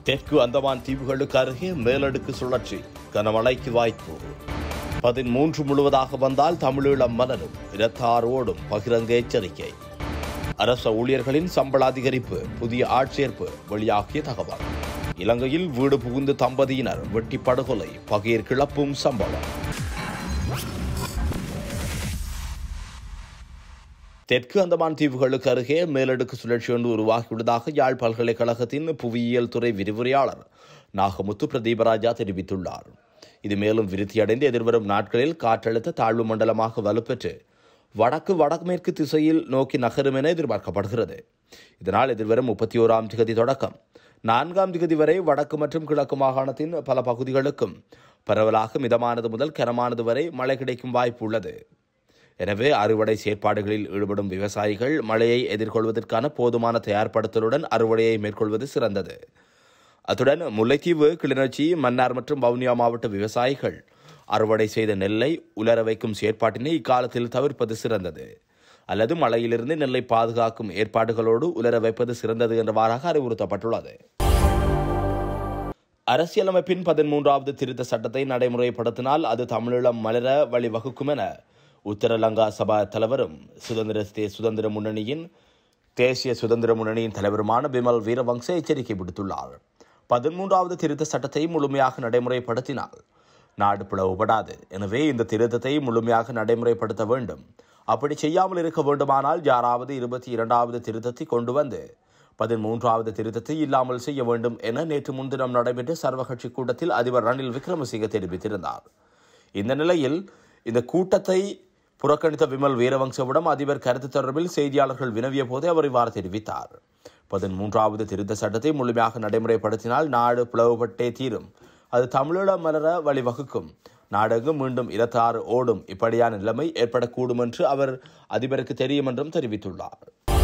தெற்கு அந்தமான் தீவுகளுக்கு அருகே மேலடுக்கு சுழற்சி கனமழைக்கு வாய்ப்பு பதிமூன்று முழுவதாக வந்தால் தமிழீழம் மலரும் இரத்தார் ஓடும் பகிரங்க எச்சரிக்கை அரச ஊழியர்களின் சம்பள அதிகரிப்பு புதிய ஆட்சேர்ப்பு வெளியாகிய தகவல் இலங்கையில் வீடு புகுந்து தம்பதியினர் வெட்டி படுகொலை பகீர் கிளப்பும் சம்பவம் தெற்கு அந்தமான் தீவுகளுக்கு அருகே மேலடுக்கு சுழற்சி ஒன்று உருவாகியுள்ளதாக யாழ் பல்கலைக்கழகத்தின் புவியியல் துறை விரிவுரையாளர் நாகமுத்து பிரதீபராஜா தெரிவித்துள்ளார் இது மேலும் விருத்தியடைந்து எதிர்வரும் நாட்களில் காற்றழுத்த தாழ்வு மண்டலமாக வலுப்பெற்று வடக்கு வடமேற்கு திசையில் நோக்கி நகரும் என எதிர்பார்க்கப்படுகிறது இதனால் எதிர்வரும் முப்பத்தி ஓராம் திகதி தொடக்கம் நான்காம் திகதி வரை வடக்கு மற்றும் கிழக்கு மாகாணத்தின் பல பகுதிகளுக்கும் பரவலாக மிதமானது முதல் கனமானது வரை மழை கிடைக்கும் வாய்ப்பு உள்ளது எனவே அறுவடை செயற்பாடுகளில் ஈடுபடும் விவசாயிகள் மழையை எதிர்கொள்வதற்கான போதுமான தயார்படுத்தலுடன் அறுவடையை மேற்கொள்வது சிறந்தது அத்துடன் முல்லைத்தீவு கிளிநொச்சி மன்னார் மற்றும் வவுனியா மாவட்ட விவசாயிகள் அறுவடை செய்த நெல்லை உலர வைக்கும் செயற்பாட்டினை இக்காலத்தில் தவிர்ப்பது சிறந்தது அல்லது மழையிலிருந்து நெல்லை பாதுகாக்கும் ஏற்பாடுகளோடு உலர வைப்பது சிறந்தது என்றவாறாக அறிவுறுத்தப்பட்டுள்ளது அரசியலமைப்பின் பதிமூன்றாவது திருத்த சட்டத்தை நடைமுறைப்படுத்தினால் அது தமிழீழம் மலர வழிவகுக்கும் என உத்தரலங்கா சபா தலைவரும் சுதந்திர தே- சுதந்திர முன்னணியின் தேசிய சுதந்திர முன்னணியின் தலைவருமான பிமல் வீரவங்ச எச்சரிக்கை விடுத்துள்ளார் பதிமூன்றாவது திருத்த சட்டத்தை முழுமையாக நடைமுறைப்படுத்தினால் நாடு பிளவுபடாது எனவே இந்த திருத்தத்தை முழுமையாக நடைமுறைப்படுத்த வேண்டும் அப்படி செய்யாமல் இருக்க வேண்டுமானால் யாராவது இருபத்தி இரண்டாவது திருத்தத்தை கொண்டு வந்து பதிமூன்றாவது திருத்தத்தை இல்லாமல் செய்ய வேண்டும் என நேற்று முன்தினம் நடைபெற்ற சர்வகட்சி கூட்டத்தில் அதிபர் ரணில் விக்ரமசிங்க தெரிவித்திருந்தார் இந்த நிலையில் இந்த கூட்டத்தை புறக்கணித்த விமல் வீரவங்சவிடம் அதிபர் கருத்து தொடர்பில் செய்தியாளர்கள் வினவிய போதே அவர் இவ்வாறு தெரிவித்தார் பதிமூன்றாவது திருத்த சட்டத்தை முழுமையாக நடைமுறைப்படுத்தினால் நாடு பிளவுபட்டே தீரும் அது தமிழீழ மலர வழிவகுக்கும் நாடெங்கும் மீண்டும் இரத்தாறு ஓடும் இப்படியான நிலைமை ஏற்படக்கூடும் என்று அவர் அதிபருக்கு தெரியும் என்றும் தெரிவித்துள்ளார்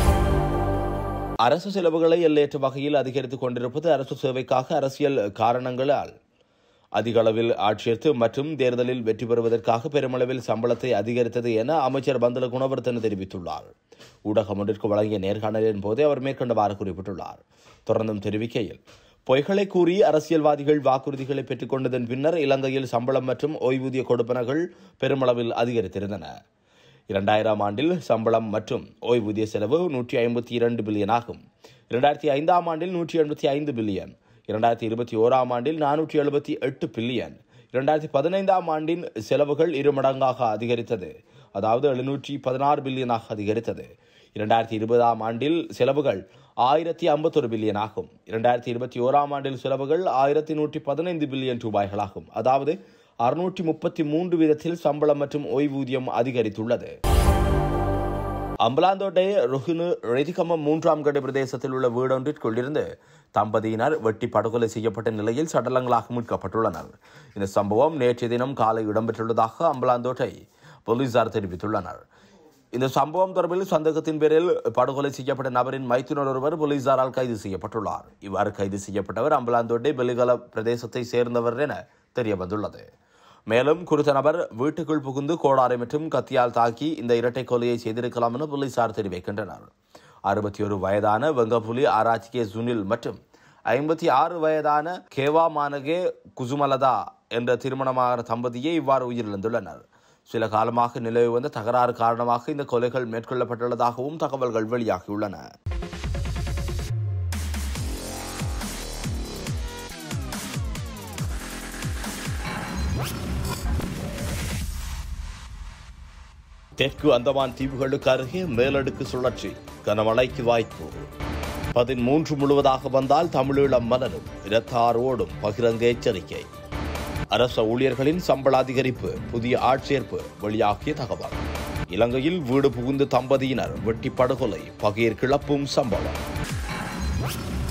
அரசு செலவுகளை எல்லையற்ற வகையில் அதிகரித்துக் கொண்டிருப்பது அரசு சேவைக்காக அரசியல் காரணங்களால் அதிக அளவில் ஆட்சேர்த்து மற்றும் தேர்தலில் வெற்றி பெறுவதற்காக பெருமளவில் சம்பளத்தை அதிகரித்தது என அமைச்சர் பந்தல குணவர்த்தன தெரிவித்துள்ளார் ஊடகம் ஒன்றிற்கு வழங்கிய நேர்காணலின் போதே அவர் மேற்கண்டவாறு குறிப்பிட்டுள்ளார் தொடர்ந்தும் தெரிவிக்கையில் பொய்களை கூறி அரசியல்வாதிகள் வாக்குறுதிகளை பெற்றுக் கொண்டதன் பின்னர் இலங்கையில் சம்பளம் மற்றும் ஓய்வூதிய கொடுப்பனகள் பெருமளவில் அதிகரித்திருந்தன இரண்டாயிரம் ஆண்டில் சம்பளம் மற்றும் ஓய்வூதிய செலவு நூற்றி ஐம்பத்தி இரண்டு பில்லியன் ஆகும் இரண்டாயிரத்தி ஐந்தாம் ஆண்டில் நூற்றி எண்பத்தி ஐந்து பில்லியன் இரண்டாயிரத்தி இருபத்தி ஓராம் ஆண்டில் நானூற்றி எழுபத்தி எட்டு பில்லியன் இரண்டாயிரத்தி பதினைந்தாம் ஆண்டின் செலவுகள் இரு மடங்காக அதிகரித்தது அதாவது எழுநூற்றி பதினாறு பில்லியனாக அதிகரித்தது இரண்டாயிரத்தி இருபதாம் ஆண்டில் செலவுகள் ஆயிரத்தி ஐம்பத்தொரு பில்லியன் ஆகும் இரண்டாயிரத்தி இருபத்தி ஓராம் ஆண்டில் செலவுகள் ஆயிரத்தி நூற்றி பதினைந்து பில்லியன் ரூபாய்களாகும் அதாவது அறுநூற்றி முப்பத்தி மூன்று வீதத்தில் சம்பளம் மற்றும் ஓய்வூதியம் அதிகரித்துள்ளது அம்பலாந்தோட்டை ருஹினு ரெதிகமம் மூன்றாம் கட பிரதேசத்தில் உள்ள வீடொன்றிற்குள் இருந்து தம்பதியினர் வெட்டி படுகொலை செய்யப்பட்ட நிலையில் சடலங்களாக மீட்கப்பட்டுள்ளனர் இந்த சம்பவம் நேற்றைய தினம் காலை இடம்பெற்றுள்ளதாக அம்பலாந்தோட்டை போலீசார் தெரிவித்துள்ளனர் இந்த சம்பவம் தொடர்பில் சந்தேகத்தின் பேரில் படுகொலை செய்யப்பட்ட நபரின் மைத்துனர் ஒருவர் போலீசாரால் கைது செய்யப்பட்டுள்ளார் இவ்வாறு கைது செய்யப்பட்டவர் அம்பலாந்தோட்டை பெலிகல பிரதேசத்தை சேர்ந்தவர் என தெரிய வந்துள்ளது மேலும் குறித்த நபர் வீட்டுக்குள் புகுந்து கோடாரை மற்றும் கத்தியால் தாக்கி இந்த இரட்டை கொலையை செய்திருக்கலாம் என போலீசார் தெரிவிக்கின்றனர் அறுபத்தி ஒரு வயதான வெங்கப்புலி ஆராய்ச்சி கே சுனில் மற்றும் ஐம்பத்தி ஆறு வயதான கேவா மானகே குசுமலதா என்ற திருமணமான தம்பதியே இவ்வாறு உயிரிழந்துள்ளனர் சில காலமாக நிலவி வந்த தகராறு காரணமாக இந்த கொலைகள் மேற்கொள்ளப்பட்டுள்ளதாகவும் தகவல்கள் வெளியாகியுள்ளன தெற்கு அந்தமான் தீவுகளுக்கு அருகே மேலடுக்கு சுழற்சி கனமழைக்கு வாய்ப்பு பதிமூன்று முழுவதாக வந்தால் தமிழீழம் மலரும் இரத்தார் ஓடும் பகிரங்க எச்சரிக்கை அரச ஊழியர்களின் சம்பள அதிகரிப்பு புதிய ஆட்சேர்ப்பு வெளியாகிய தகவல் இலங்கையில் வீடு புகுந்து தம்பதியினர் வெட்டி படுகொலை பகீர் கிளப்பும் சம்பவம்